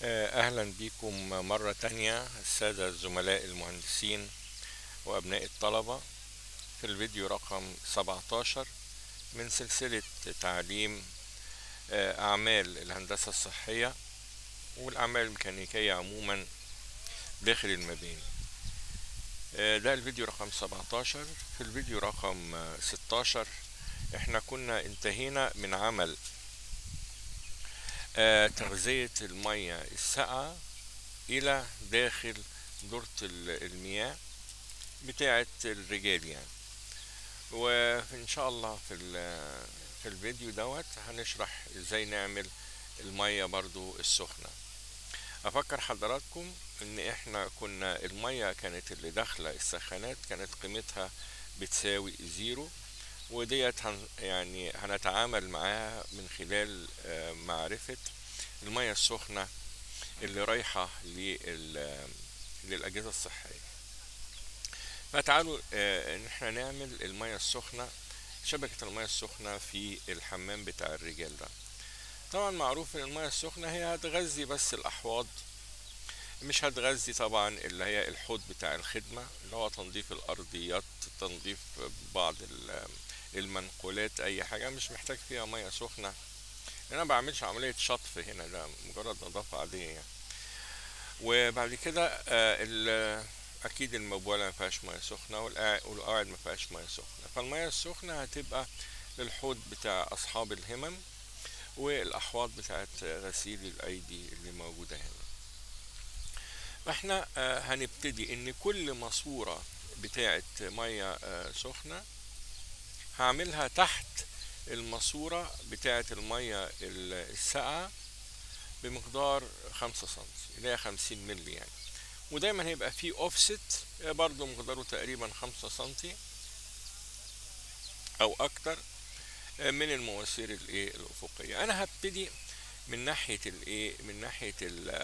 أهلا بكم مرة تانية السادة الزملاء المهندسين وأبناء الطلبة في الفيديو رقم 17 من سلسلة تعليم أعمال الهندسة الصحية والأعمال الميكانيكية عموما داخل المباني ده الفيديو رقم 17 في الفيديو رقم 16 احنا كنا انتهينا من عمل آه تغذية المية الساقعة إلى داخل دورة المياه بتاعة الرجال يعني وإن شاء الله في, في الفيديو دوت هنشرح إزاي نعمل المية برضو السخنة أفكر حضراتكم إن إحنا كنا المية كانت اللي داخلة السخانات كانت قيمتها بتساوي زيرو وديت هن يعني هنتعامل معاها من خلال معرفة المية السخنة اللي رايحة للأجهزة الصحية فتعالوا ان احنا نعمل المية السخنة شبكة المية السخنة في الحمام بتاع الرجال ده طبعا معروف ان المية السخنة هي هتغذي بس الأحواض مش هتغذي طبعا اللي هي الحوض بتاع الخدمة اللي هو تنظيف الأرضيات تنظيف بعض المنقولات أي حاجة مش محتاج فيها مية سخنة أنا بعملش عملية شطف هنا ده مجرد نظافة عادية يعني وبعد كده آه أكيد المبولة ما فيهاش مية سخنة والقواعد ما فيهاش مية سخنة فالمية السخنة هتبقى للحوض بتاع أصحاب الهمم والأحواض بتاعت غسيل الأيدي اللي موجودة هنا فاحنا آه هنبتدي ان كل ماسورة بتاعت مية آه سخنة هعملها تحت الماسورة بتاعت المية الساقعة بمقدار خمسة سنتي اللي هي خمسين ملي يعني ودايما هيبقى فيه اوفست برضو مقداره تقريبا خمسة سنتي او اكتر من المواسير الايه الافقية انا هبتدي من ناحية الايه من ناحية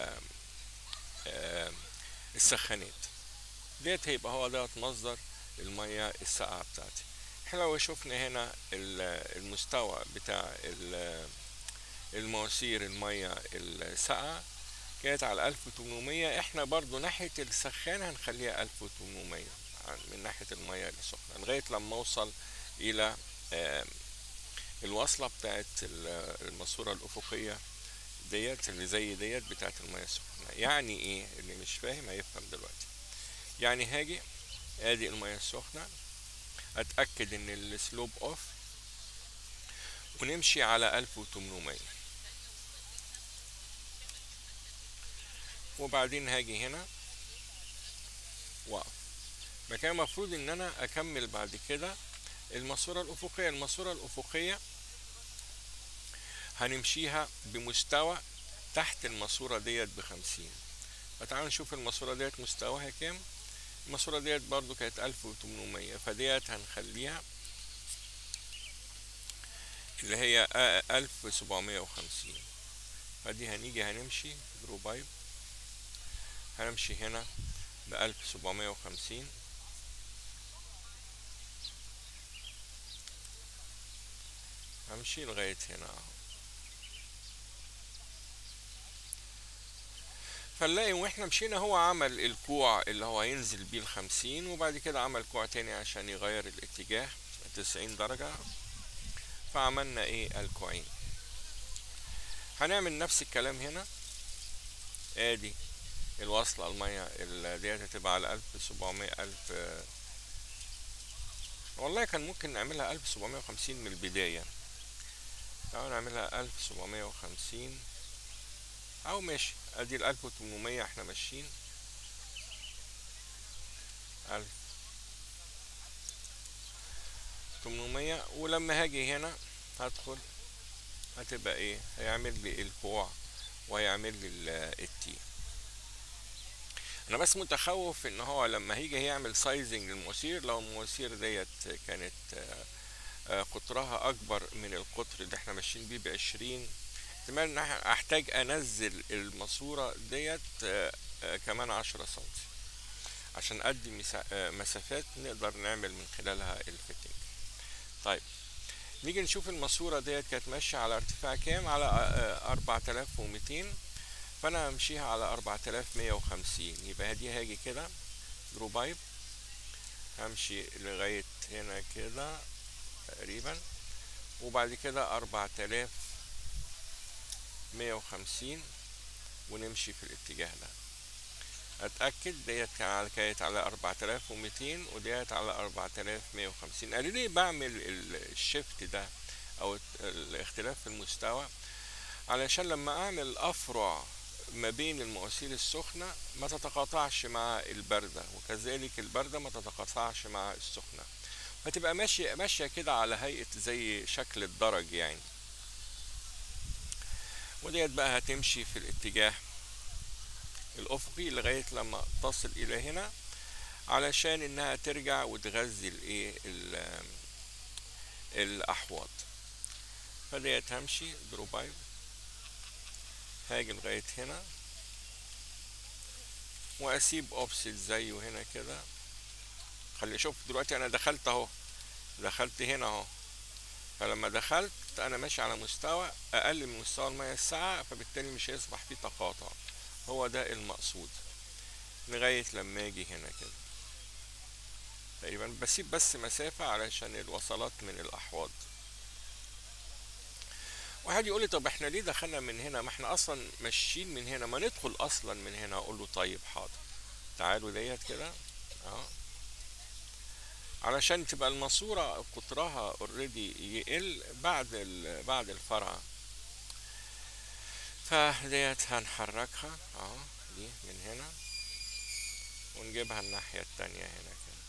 السخانات ديت هيبقى هو دوت مصدر المية الساقعة بتاعتي احنا لو شفنا هنا المستوى بتاع المواسير المية الساقعة كانت على 1800 احنا برضو ناحية السخان هنخليها 1800 من ناحية المية السخنة لغاية لما اوصل الى الوصلة بتاعت الماسورة الافقية ديت اللي زي ديت بتاعت المية السخنة يعني ايه اللي مش فاهم هيفهم دلوقتي يعني هاجي ادي المية السخنة اتأكد ان السلوب اوف ونمشي على 1800 وبعدين هاجي هنا واقف مكان المفروض ان انا اكمل بعد كده الماسورة الافقية الماسورة الافقية هنمشيها بمستوى تحت الماسورة ديت بخمسين فتعالوا نشوف الماسورة ديت مستواها كام الماسورة ديت برضو كانت ألف وتمنمية فديت هنخليها اللي هي ألف سبعمية وخمسين فدي هنيجي هنمشي درو بايب هنمشي هنا بألف سبعمية وخمسين همشي لغاية هنا اهو فنلاقي واحنا مشينا هو عمل الكوع اللي هو هينزل بيه الخمسين وبعد كده عمل كوع تاني عشان يغير الاتجاه تسعين درجة فعملنا ايه الكوعين هنعمل نفس الكلام هنا ادي الوصلة المية ديت هتبقى على ألف سبعمية ألف والله كان ممكن نعملها ألف سبعمية وخمسين من البداية تعالوا نعملها ألف سبعمية وخمسين أو ماشي أدي الألف وتمنمية احنا ماشيين ألف تمنمية ولما هاجي هنا هدخل هتبقى ايه هيعمل لي الكوع وهيعمل لي التي انا بس متخوف ان هو لما هيجي هيعمل سايزنج للمواسير لو المواسير ديت كانت قطرها اكبر من القطر اللي احنا ماشيين بيه بعشرين احتمال ان احتاج انزل الماسورة ديت كمان عشرة سنتي عشان ادي مسافات نقدر نعمل من خلالها الفيتنج طيب نيجي نشوف الماسورة ديت كانت ماشية على ارتفاع كام على أربعة آلاف ومتين فانا همشيها على 4150 يبقى دي هاجي كده درو بايب همشي لغاية هنا كده تقريبا وبعد كده 4150 ونمشي في الاتجاه ده اتاكد ديت كانت على 4200 وديت على 4150 قالوا لي بعمل الشيفت ده او الاختلاف في المستوى علشان لما اعمل افرع ما بين المواسير السخنة ما تتقاطعش مع الباردة وكذلك الباردة ما تتقاطعش مع السخنة فتبقى ماشية ماشية كده على هيئة زي شكل الدرج يعني وديت بقى هتمشي في الاتجاه الافقي لغايه لما تصل الى هنا علشان انها ترجع وتغذي الايه الاحواض فديت همشي دروبايب هاجي لغايه هنا واسيب اوفست زيه هنا كده خلي شوف دلوقتي انا دخلت اهو دخلت هنا اهو فلما دخلت انا ماشي على مستوى اقل من مستوى المياه الساقعه فبالتالي مش هيصبح فيه تقاطع هو ده المقصود لغاية لما اجي هنا كده تقريبا بسيب بس مسافة علشان الوصلات من الأحواض واحد يقول لي طب احنا ليه دخلنا من هنا ما احنا اصلا ماشيين من هنا ما ندخل اصلا من هنا اقول له طيب حاضر تعالوا ديت كده اه علشان تبقى الماسورة قطرها اوريدي يقل بعد بعد الفرع فديت هنحركها اهو دي من هنا ونجيبها الناحية التانية هنا كده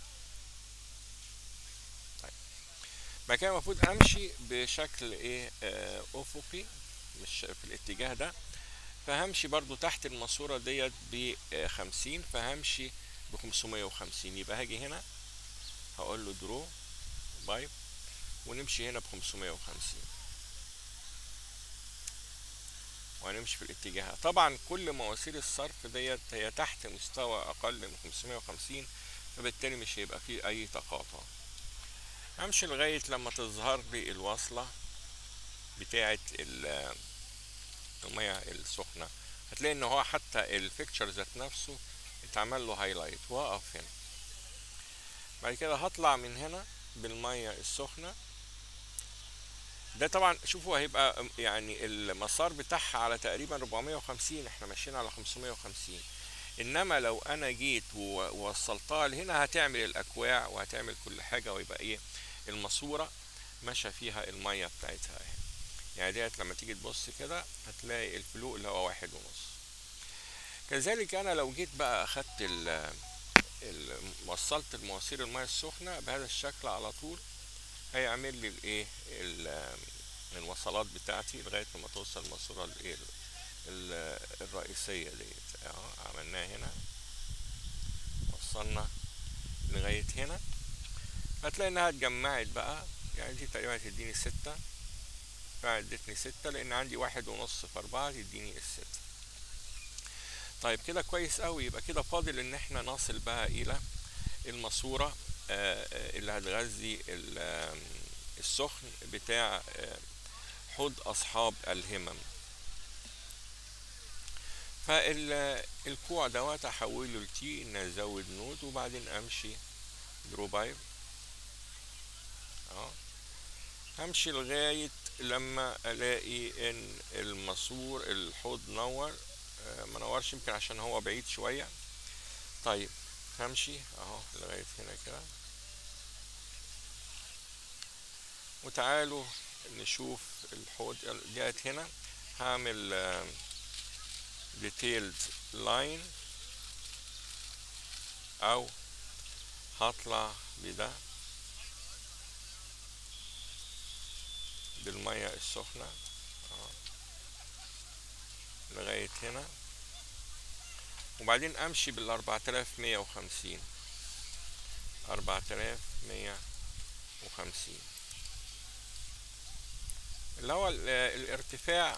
طيب بعد كده المفروض امشي بشكل ايه آه افقي مش في الاتجاه ده فهمشي برضو تحت الماسورة ديت بخمسين فهمشي بخمسمية وخمسين يبقى هاجي هنا هقول له درو بايب ونمشي هنا بخمسمية وخمسين وهنمشي في الاتجاه طبعا كل مواسير الصرف ديت هي تحت مستوى اقل من 550 فبالتالي مش هيبقى فيه اي تقاطع همشي لغاية لما تظهر لي الوصلة بتاعة المياه السخنة هتلاقي ان هو حتى الفيكتشر ذات نفسه اتعمل له هايلايت واقف هنا بعد كده هطلع من هنا بالمية السخنة ده طبعا شوفوا هيبقى يعني المسار بتاعها على تقريبا 450 احنا ماشيين على 550 انما لو انا جيت ووصلتها لهنا هتعمل الاكواع وهتعمل كل حاجة ويبقى ايه الماسورة ماشية فيها المية بتاعتها اهي يعني ديت لما تيجي تبص كده هتلاقي الفلو اللي هو واحد ونص كذلك انا لو جيت بقى اخدت ال وصلت المواسير المياه السخنة بهذا الشكل على طول هيعمل لي الايه الوصلات بتاعتي لغايه لما توصل الماسوره الايه الرئيسيه ديت اهو عملناها هنا وصلنا لغايه هنا هتلاقي انها اتجمعت بقى يعني دي تقريبا هتديني ستة فادتني ستة لان عندي واحد ونص في اربعة تديني الستة طيب كده كويس قوي يبقى كده فاضل ان احنا نصل بقى الى الماسورة اللي هتغذي السخن بتاع حوض اصحاب الهمم فالكوع دوت احوله لتي ان ازود نود وبعدين امشي دروبايب اه همشي لغاية لما الاقي ان الماسور الحوض نور آه ما نورش يمكن عشان هو بعيد شوية طيب همشي اهو لغاية هنا كده وتعالوا نشوف الحوض ديت هنا هعمل ديتيلد لاين او هطلع بده بالمية السخنة لغاية هنا وبعدين امشي بال 4150 4150 اللي هو الارتفاع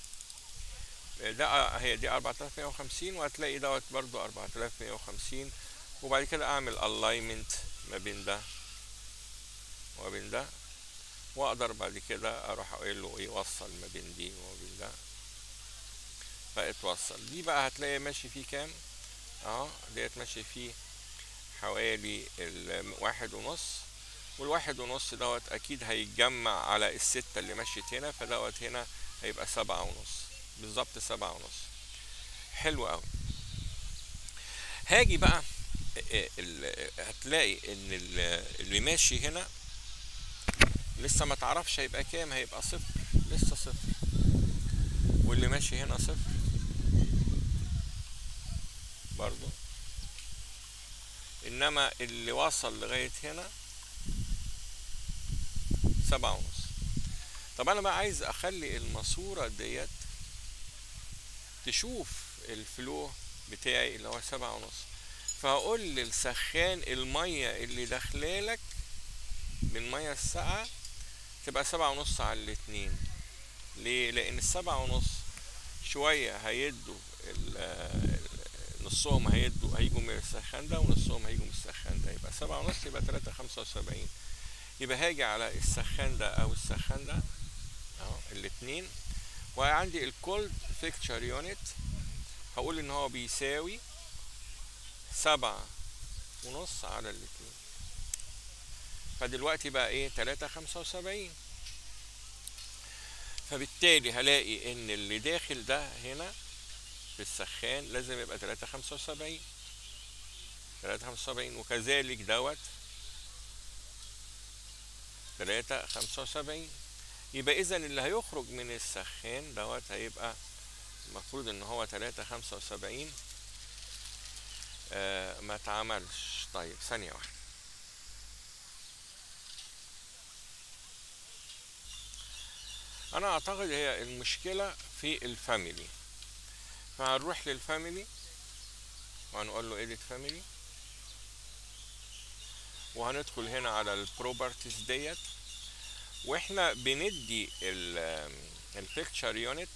ده هي دي 4150 وهتلاقي دوت برضو 4150 وبعد كده اعمل الاينمنت ما بين ده وما بين ده واقدر بعد كده اروح اقول له ايه وصل ما بين دي وما بين ده فاتوصل دي بقى هتلاقي ماشي فيه كام اهو ديت ماشي فيه حوالي الواحد ونص والواحد ونص دوت اكيد هيتجمع على الستة اللي مشيت هنا فدوت هنا هيبقى سبعة ونص بالظبط سبعة ونص حلو قوي هاجي بقى هتلاقي ان اللي ماشي هنا لسه ما تعرفش هيبقى كام هيبقى صفر لسه صفر واللي ماشي هنا صفر برضو انما اللي وصل لغاية هنا سبعة ونص طب انا بقى عايز اخلي الماسورة ديت تشوف الفلو بتاعي اللي هو سبعة ونص فهقول للسخان المية اللي داخلالك من مية الساقعة تبقى سبعة ونص على الاتنين ليه؟ لأن السبعة ونص شوية هيدوا نصهم هيدوا هيجوا من السخان ده ونصهم هيجوا من السخان ده يبقى سبعة ونص يبقى تلاتة خمسة وسبعين يبقى هاجي على السخان ده أو السخان ده أهو الاتنين وعندي الكولد فيكتشر يونت هقول إن هو بيساوي سبعة ونص على الاتنين فدلوقتي بقى ايه تلاتة خمسة وسبعين فبالتالي هلاقي ان اللي داخل ده هنا في السخان لازم يبقى تلاتة خمسة وسبعين تلاتة خمسة وسبعين وكذلك دوت تلاتة خمسة وسبعين يبقى اذا اللي هيخرج من السخان دوت هيبقى المفروض ان هو تلاتة خمسة وسبعين آه ما اتعملش طيب ثانية واحدة انا اعتقد هي المشكلة في الفاميلي فهنروح للفاميلي وهنقول له edit family وهندخل هنا على البروبرتيز ديت واحنا بندي البيكتشر يونت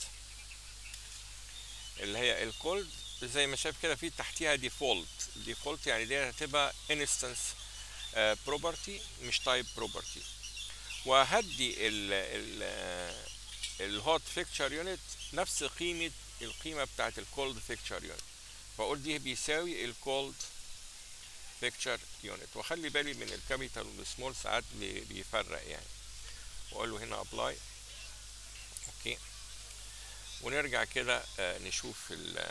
اللي هي الكولد زي ما شايف كده في تحتيها ديفولت ديفولت يعني دي هتبقى انستنس بروبرتي مش تايب بروبرتي وهدي ال ال الهوت فيكتشر يونت نفس قيمة القيمة بتاعت الكولد فيكتشر يونت فأقول دي بيساوي الكولد فيكتشر يونت واخلي بالي من الكابيتال والسمول ساعات بيفرق يعني واقول له هنا ابلاي اوكي ونرجع كده نشوف ال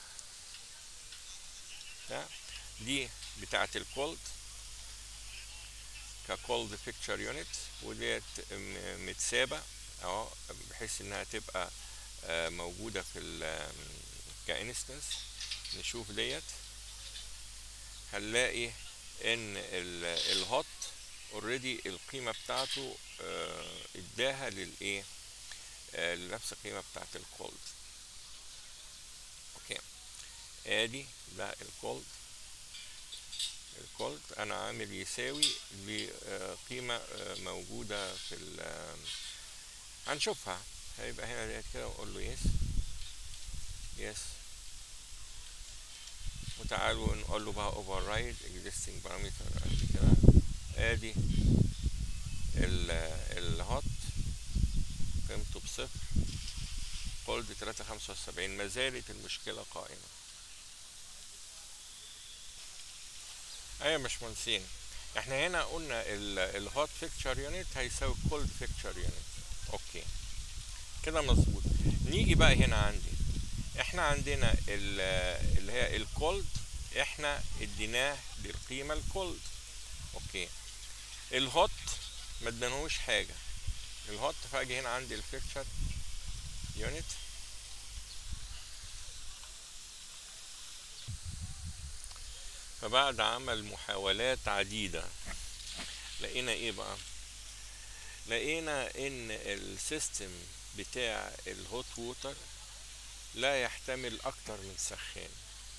ده دي بتاعت الكولد ككولد فيكتشر يونت وديت متسابة اهو بحيث انها تبقى موجودة في ال كانستنس نشوف ديت هنلاقي ان الهوت اوريدي القيمة بتاعته اداها للايه لنفس القيمة بتاعت الكولد اوكي ادي ده الكولد الكولد انا عامل يساوي لقيمة موجودة في ال هنشوفها هيبقى هنا ديت كده واقول له يس يس وتعالوا نقول له بقى override existing parameter قد كده ادي الهوت قيمته بصفر كولد تلاتة خمسة وسبعين ما زالت المشكلة قائمة ايوه مش منسين احنا هنا قلنا الهوت فيكتشر يونت هيساوي كولد فيكتشر يونت اوكي كده مظبوط نيجي بقى هنا عندي احنا عندنا اللي هي الكولد احنا اديناه بالقيمه الكولد اوكي الهوت ما ادانهوش حاجه الهوت فاجي هنا عندي الفيكتشر يونت فبعد عمل محاولات عديدة لقينا ايه بقى لقينا ان السيستم بتاع الهوت ووتر لا يحتمل اكتر من سخان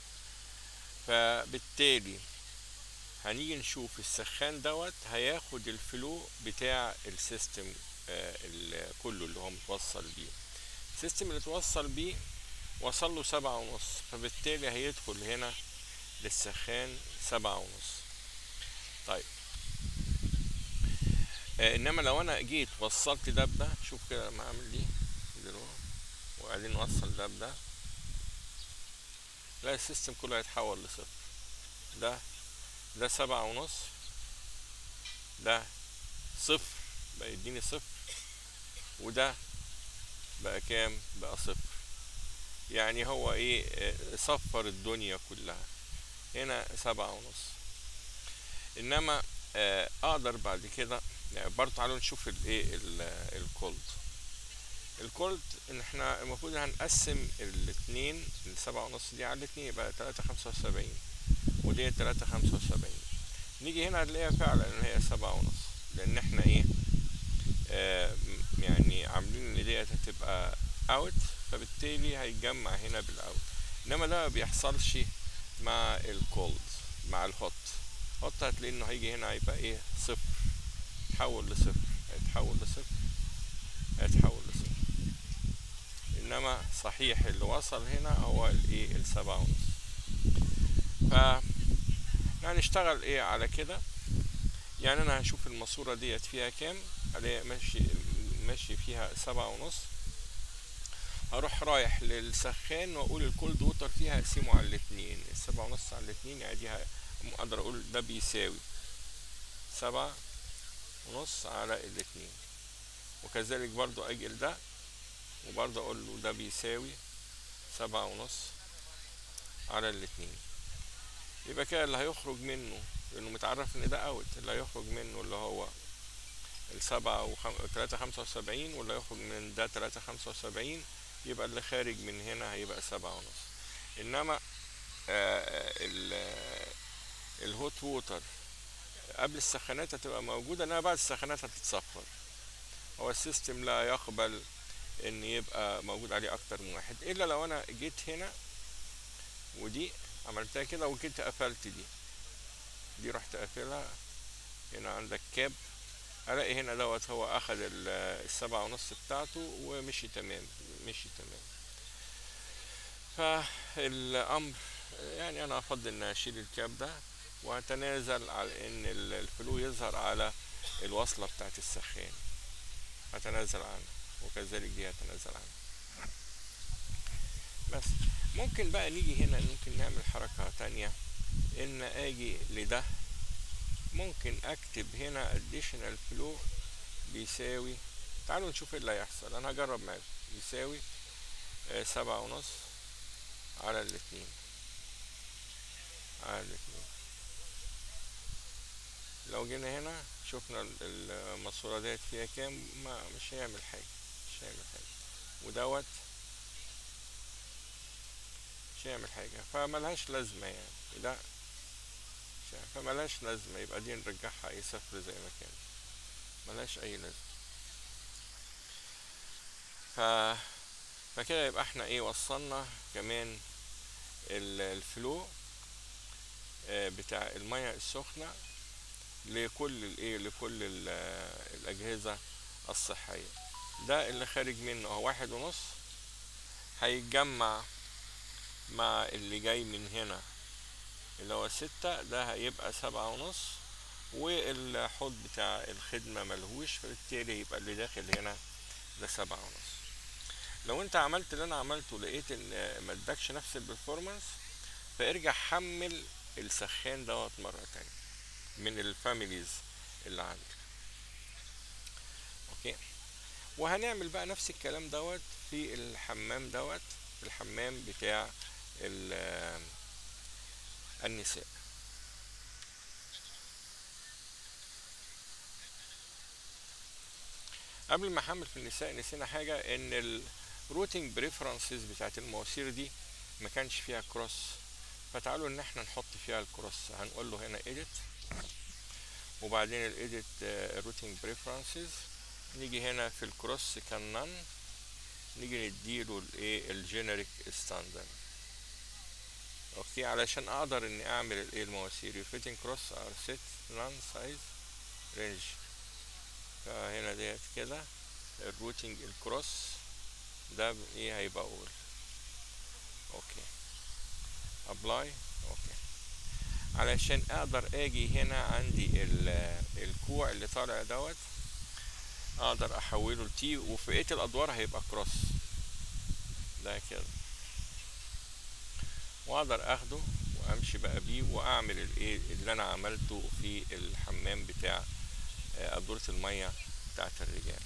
فبالتالي هنيجي نشوف السخان دوت هياخد الفلو بتاع السيستم آه كله اللي هو متوصل بيه السيستم اللي اتوصل بيه وصل له سبعة ونص فبالتالي هيدخل هنا للسخان سبعة ونص طيب آه انما لو انا جيت وصلت ده بده شوف كده لما اعمل دي دلوقتي وبعدين نوصل ده بده لا السيستم كله هيتحول لصفر ده ده سبعة ونص ده صفر بقى يديني صفر وده بقى كام بقى صفر يعني هو ايه آه، صفر الدنيا كلها هنا سبعة ونص انما آه، اقدر بعد كده يعني برضه تعالوا نشوف الايه الكولد الكولد ان احنا المفروض هنقسم الاتنين السبعة ونص دي على الاتنين يبقى تلاتة خمسة وسبعين ودي تلاتة خمسة وسبعين نيجي هنا نلاقيها فعلا ان هي سبعة ونص لان احنا ايه آه م- يعني عاملين ان ديت هتبقى اوت فبالتالي هيتجمع هنا بالاوت انما ده ما بيحصلش مع الكولد مع الهوت هوت هتلاقي انه هيجي هنا هيبقى ايه صفر يتحول لصفر هيتحول لصفر هيتحول لصفر انما صحيح اللي وصل هنا هو الايه السبعة ونص ف هنشتغل ايه على كده يعني انا هشوف الماسورة ديت فيها كام عليها ماشي ماشي فيها سبعة ونص هروح رايح للسخان واقول الكولد ووتر فيها اقسمه على الاتنين السبعة ونص على الاتنين يعني دي ه- اقدر اقول ده بيساوي سبعة ونص على الاتنين وكذلك برضو اجي لده وبرضه اقول له ده بيساوي سبعة ونص على الاتنين يبقى كده اللي هيخرج منه لانه متعرف ان ده اوت اللي هيخرج منه اللي هو السبعة وخم... تلاتة خمسة وسبعين واللي هيخرج من ده تلاتة خمسة وسبعين يبقى اللي خارج من هنا هيبقى سبعة ونص انما آه ال آه، الهوت ووتر قبل السخانات هتبقى موجودة انما بعد السخانات هتتصفر هو السيستم لا يقبل ان يبقى موجود عليه اكتر من واحد الا لو انا جيت هنا ودي عملتها كده وجيت قفلت دي دي رحت قافلها هنا عندك كاب الاقي هنا دوت هو اخد ال- السبعة ونص بتاعته ومشي تمام مشي تمام فالامر يعني انا افضل ان اشيل الكاب ده واتنازل على ان ال- الفلو يظهر على الوصلة بتاعت السخان اتنازل عنها وكذلك دي هتنازل عنها بس ممكن بقى نيجي هنا ممكن نعمل حركة تانية ان اجي لده ممكن اكتب هنا additional flow بيساوي تعالوا نشوف ايه اللي هيحصل انا هجرب معاكم يساوي آه، سبعة ونص على الاتنين على الاتنين لو جينا هنا شفنا ال- الماسورة ديت فيها كام ما مش هيعمل حاجة مش هيعمل حاجة ودوت مش هيعمل حاجة فملهاش لازمة يعني ده مش عارف، فملهاش لازمة يبقى دي نرجعها اي صفر زي ما كان ملهاش اي لازمة ف فكده يبقى احنا ايه وصلنا كمان ال- الفلو آه، بتاع المياه السخنة لكل الايه لكل ال- آه، الأجهزة الصحية ده اللي خارج منه هو واحد ونص هيتجمع مع اللي جاي من هنا اللي هو ستة ده هيبقى سبعة ونص والحوض بتاع الخدمة ملهوش فبالتالي يبقى اللي داخل هنا ده سبعة ونص لو انت عملت اللي انا عملته لقيت ان ما ادكش نفس البرفورمانس فارجع حمل السخان دوت مرة تانية من الفاميليز اللي عندك اوكي وهنعمل بقى نفس الكلام دوت في الحمام دوت الحمام بتاع ال- النساء قبل ما احمل في النساء نسينا حاجة ان الروتنج بريفرنسز بتاعت المواسير دي ما كانش فيها كروس فتعالوا ان احنا نحط فيها الكروس هنقول له هنا edit وبعدين الايديت روتنج بريفرنسز نيجي هنا في الكروس كان نان نيجي نديله الايه الجينيريك ستاندرد اوكي علشان اقدر اني اعمل الايه المواسير فيتنج كروس ار سيت نان سايز رينج فهنا ديت كده الروتنج الكروس ده ب- ايه هيبقى اول اوكي ابلاي اوكي علشان اقدر اجي هنا عندي ال- الكوع اللي طالع دوت اقدر احوله لتي وفي بقيه الادوار هيبقى كروس ده كده واقدر اخده وامشي بقى بيه واعمل الايه اللي انا عملته في الحمام بتاع قدورة المية بتاعت الرجال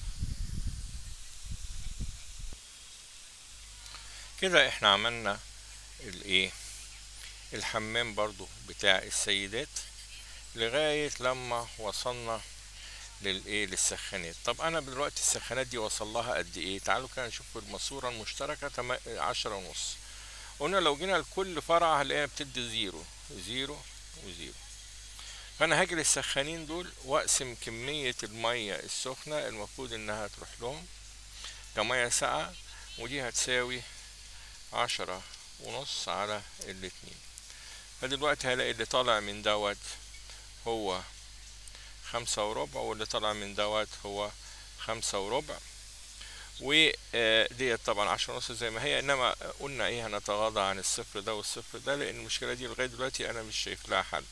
كده احنا عملنا الايه الحمام برضو بتاع السيدات لغاية لما وصلنا للايه للسخانات طب انا دلوقتي السخانات دي وصل لها قد ايه تعالوا كده نشوف الماسورة المشتركة تم... عشرة ونص قلنا لو جينا لكل فرع هنلاقيها بتدي زيرو زيرو وزيرو فانا هاجي للسخانين دول واقسم كمية المية السخنة المفروض انها تروح لهم كمية ساقعة ودي هتساوي عشرة ونص على الاتنين فدلوقتي هلاقي اللي طالع من دوت هو خمسة وربع واللي طالع من دوت هو خمسة وربع وديت طبعا عشرة ونص زي ما هي انما قلنا ايه هنتغاضى عن الصفر ده والصفر ده لان المشكلة دي لغاية دلوقتي انا مش شايف لها حل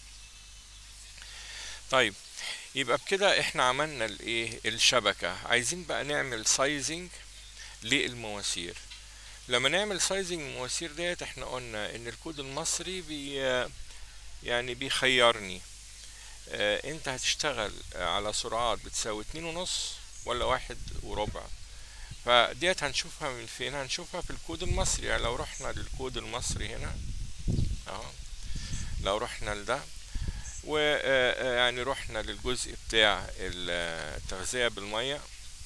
طيب يبقى بكده احنا عملنا الايه الشبكة عايزين بقى نعمل سايزنج للمواسير لما نعمل سايزنج المواسير ديت احنا قلنا ان الكود المصري بي يعني بيخيرني اه انت هتشتغل على سرعات بتساوي اتنين ونص ولا واحد وربع فديت هنشوفها من فين هنشوفها في الكود المصري يعني لو رحنا للكود المصري هنا اهو لو رحنا لده ويعني رحنا للجزء بتاع التغذية بالمية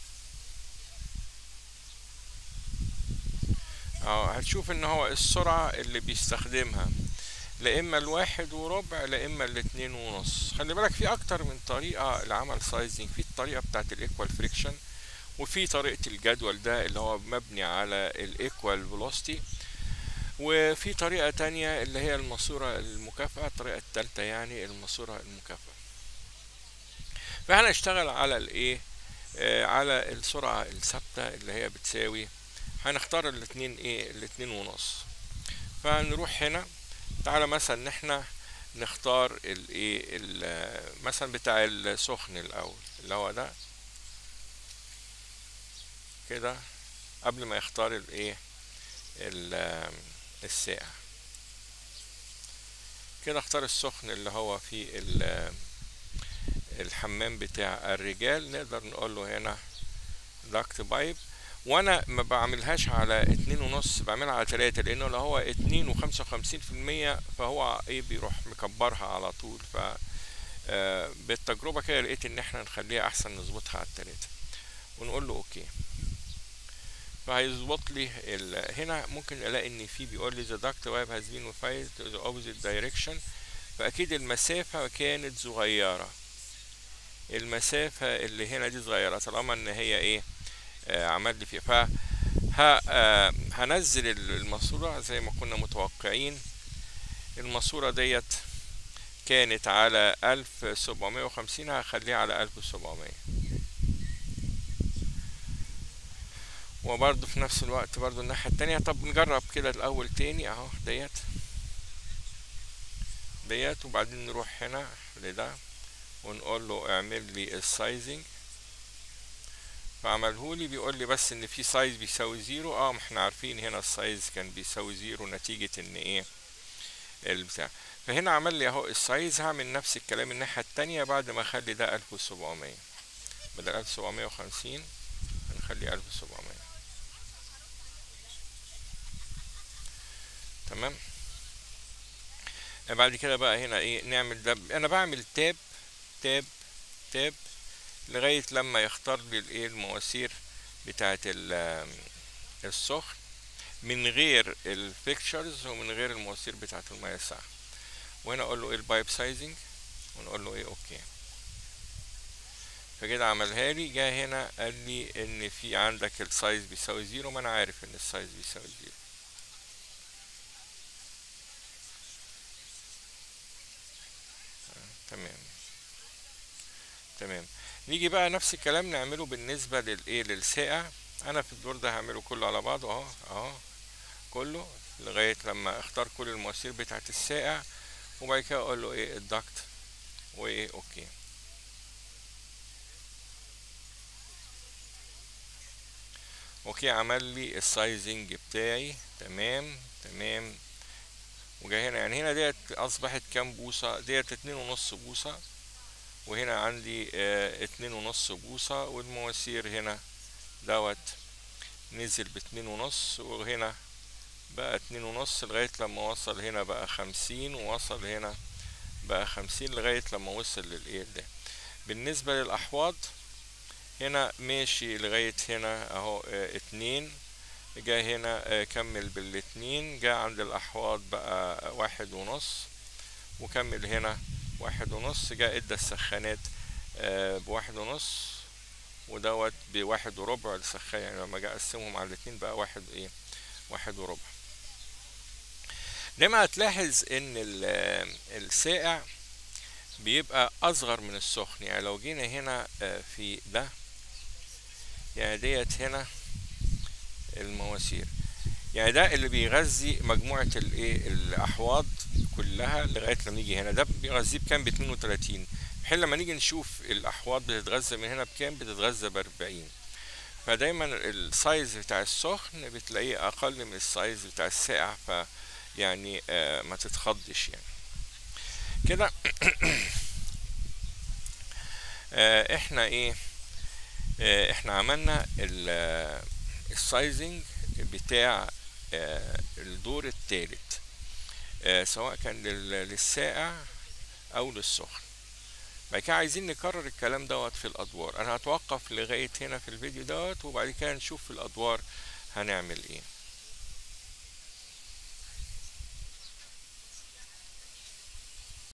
اه هتشوف ان هو السرعة اللي بيستخدمها لا اما الواحد وربع لا اما الاتنين ونص خلي بالك في اكتر من طريقة لعمل سايزنج في الطريقة بتاعت الايكوال فريكشن وفي طريقة الجدول ده اللي هو مبني على الايكوال فيلوسيتي وفي طريقة تانية اللي هي الماسورة المكافأة الطريقة التالتة يعني الماسورة المكافأة فاحنا نشتغل على الايه آه على السرعة الثابتة اللي هي بتساوي هنختار الاتنين ايه الاتنين ونص فنروح هنا تعالى مثلا ان احنا نختار الايه مثلا بتاع السخن الاول اللي هو ده كده قبل ما يختار الايه الساقع كده اختار السخن اللي هو في الحمام بتاع الرجال نقدر نقول له هنا داكت بايب وانا ما بعملهاش على اتنين ونص بعملها على تلاتة لانه لو هو اتنين وخمسة وخمسين في المية فهو ايه بيروح مكبرها على طول ف بالتجربة كده لقيت ان احنا نخليها احسن نظبطها على التلاتة ونقول له اوكي فهيظبط لي هنا ممكن الاقي ان في بيقول لي the duct pipe has been modified to the opposite direction فاكيد المسافة كانت صغيرة المسافة اللي هنا دي صغيرة طالما ان هي ايه آه عمل لي فيها ف آه هنزل الماسورة زي ما كنا متوقعين الماسورة ديت كانت على ألف سبعمية وخمسين هخليها على ألف سبعمية وبرضه في نفس الوقت برضه الناحية التانية طب نجرب كده الأول تاني أهو ديت ديت وبعدين نروح هنا لده ونقول له اعمل لي السايزنج فعمله لي بيقول لي بس ان في سايز بيساوي زيرو اه ما احنا عارفين هنا السايز كان بيساوي زيرو نتيجة ان ايه البتاع فهنا عمل لي اهو السايز هعمل نفس الكلام الناحية التانية بعد ما اخلي ده الف وسبعمية بدل الف سبعمية وخمسين هنخليه الف سبعمية تمام بعد كده بقى هنا ايه نعمل ده انا بعمل تاب تاب تاب لغاية لما يختار لي الايه المواسير بتاعت السخن من غير الفيكتشرز ومن غير المواسير بتاعت المياه الساقعة وهنا اقول له ايه البايب سايزنج ونقول له ايه اوكي فكده عملها لي جه هنا قال لي ان في عندك السايز بيساوي زيرو ما انا عارف ان السايز بيساوي زيرو تمام تمام نيجي بقى نفس الكلام نعمله بالنسبة للايه للساقع انا في الدور ده هعمله كله على بعضه اهو اهو كله لغاية لما اختار كل المواسير بتاعت الساقع وبعد كده اقول له ايه الدكت وايه اوكي اوكي عمل لي السايزنج بتاعي تمام تمام وجاي هنا يعني هنا ديت اصبحت كام بوصة ديت اتنين ونص بوصة وهنا عندي اه اتنين ونص بوصة والمواسير هنا دوت نزل باتنين ونص وهنا بقى اتنين ونص لغاية لما وصل هنا بقى خمسين ووصل هنا بقى خمسين لغاية لما وصل للايه ده بالنسبة للأحواض هنا ماشي لغاية هنا اهو اه اتنين جا هنا اه كمل بالاتنين جا عند الأحواض بقى واحد ونص وكمل هنا واحد ونص جا ادى السخانات اه بواحد ونص ودوت بواحد وربع السخان يعني لما جا اقسمهم على الاتنين بقى واحد ايه واحد وربع دايما هتلاحظ ان الساقع بيبقى اصغر من السخن يعني لو جينا هنا في ده يعني ديت هنا المواسير يعني ده اللي بيغذي مجموعة الايه الاحواض كلها لغاية لما نيجي هنا ده بيغذيه بكام ب 32 حين لما نيجي نشوف الاحواض بتتغذى من هنا بكام بتتغذى ب 40 فدايما السايز بتاع السخن بتلاقيه اقل من السايز بتاع الساقع ف يعني آه ما تتخضش يعني كده آه احنا ايه آه احنا عملنا السايزنج بتاع آه الدور الثالث آه سواء كان للساقع او للسخن بعد كده عايزين نكرر الكلام دوت في الادوار انا هتوقف لغايه هنا في الفيديو دوت وبعد كده نشوف في الادوار هنعمل ايه